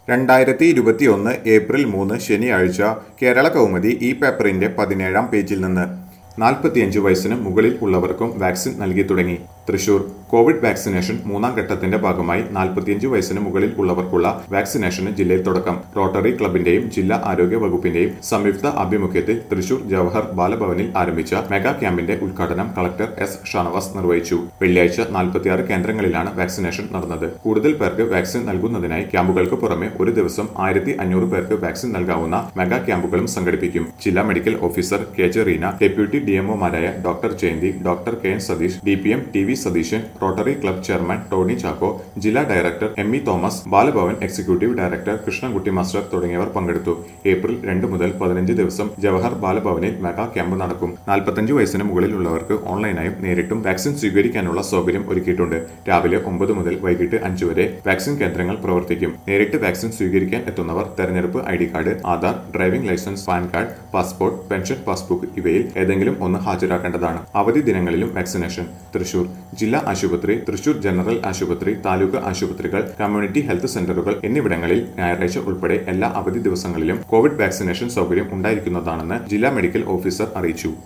രണ്ടായിരത്തി ഇരുപത്തിയൊന്ന് ഏപ്രിൽ മൂന്ന് ശനിയാഴ്ച കേരള കൗമുദി ഈ പേപ്പറിന്റെ പതിനേഴാം പേജിൽ നിന്ന് നാൽപ്പത്തിയഞ്ച് വയസ്സിന് മുകളിൽ ഉള്ളവർക്കും വാക്സിൻ നൽകി തുടങ്ങി തൃശൂർ കോവിഡ് വാക്സിനേഷൻ മൂന്നാം ഘട്ടത്തിന്റെ ഭാഗമായി നാൽപ്പത്തിയഞ്ച് വയസ്സിന് മുകളിൽ ഉള്ളവർക്കുള്ള വാക്സിനേഷന് ജില്ലയിൽ തുടക്കം റോട്ടറി ക്ലബിന്റെയും ജില്ലാ ആരോഗ്യ വകുപ്പിന്റെയും സംയുക്ത ആഭിമുഖ്യത്തിൽ തൃശൂർ ജവഹർ ബാലഭവനിൽ ആരംഭിച്ച മെഗാ ക്യാമ്പിന്റെ ഉദ്ഘാടനം കളക്ടർ എസ് ഷാനവാസ് നിർവഹിച്ചു വെള്ളിയാഴ്ച നാൽപ്പത്തിയാറ് കേന്ദ്രങ്ങളിലാണ് വാക്സിനേഷൻ നടന്നത് കൂടുതൽ പേർക്ക് വാക്സിൻ നൽകുന്നതിനായി ക്യാമ്പുകൾക്ക് പുറമെ ഒരു ദിവസം ആയിരത്തി അഞ്ഞൂറ് പേർക്ക് വാക്സിൻ നൽകാവുന്ന മെഗാ ക്യാമ്പുകളും സംഘടിപ്പിക്കും ജില്ലാ medical officer K J Reena deputy ഡിഎംഒമാരായ doctor Jayanthi doctor K N Satheesh D P M T V Satheesan rotary club chairman Tony Chacko ജില്ലാ director M E Thomas Balabhavan executive director Krishnankutty master തുടങ്ങിയവർ പങ്കെടുത്തു ഏപ്രിൽ രണ്ട് മുതൽ പതിനഞ്ച് ദിവസം ജവഹർ ബാലഭവനിൽ മെഗാ ക്യാമ്പ് നടക്കും നാൽപ്പത്തഞ്ച് വയസ്സിന് മുകളിലുള്ളവർക്ക് ഓൺലൈനായും നേരിട്ടും വാക്സിൻ സ്വീകരിക്കാനുള്ള സൗകര്യം ഒരുക്കിയിട്ടുണ്ട് രാവിലെ ഒമ്പത് മുതൽ വൈകിട്ട് അഞ്ച് വരെ വാക്സിൻ കേന്ദ്രങ്ങൾ പ്രവർത്തിക്കും നേരിട്ട് വാക്സിൻ സ്വീകരിക്കാൻ എത്തുന്നവർ തെരഞ്ഞെടുപ്പ് I D card Aadhaar driving licence PAN card passport pension passbook ഇവയിൽ ഏതെങ്കിലും ഒന്ന് ഹാജരാക്കേണ്ടതാണ് അവധി ദിനങ്ങളിലും വാക്സിനേഷൻ തൃശൂർ ജില്ലാ ആശുപത്രി തൃശൂർ ജനറൽ ആശുപത്രി താലൂക്ക് ആശുപത്രികൾ കമ്മ്യൂണിറ്റി ഹെൽത്ത് സെന്ററുകൾ എന്നിവിടങ്ങളിൽ ഞായറാഴ്ച ഉൾപ്പെടെ എല്ലാ അവധി ദിവസങ്ങളിലും കോവിഡ് വാക്സിനേഷൻ സൗകര്യം ഉണ്ടായിരിക്കുന്നതാണെന്ന് ജില്ലാ മെഡിക്കൽ ഓഫീസർ അറിയിച്ചു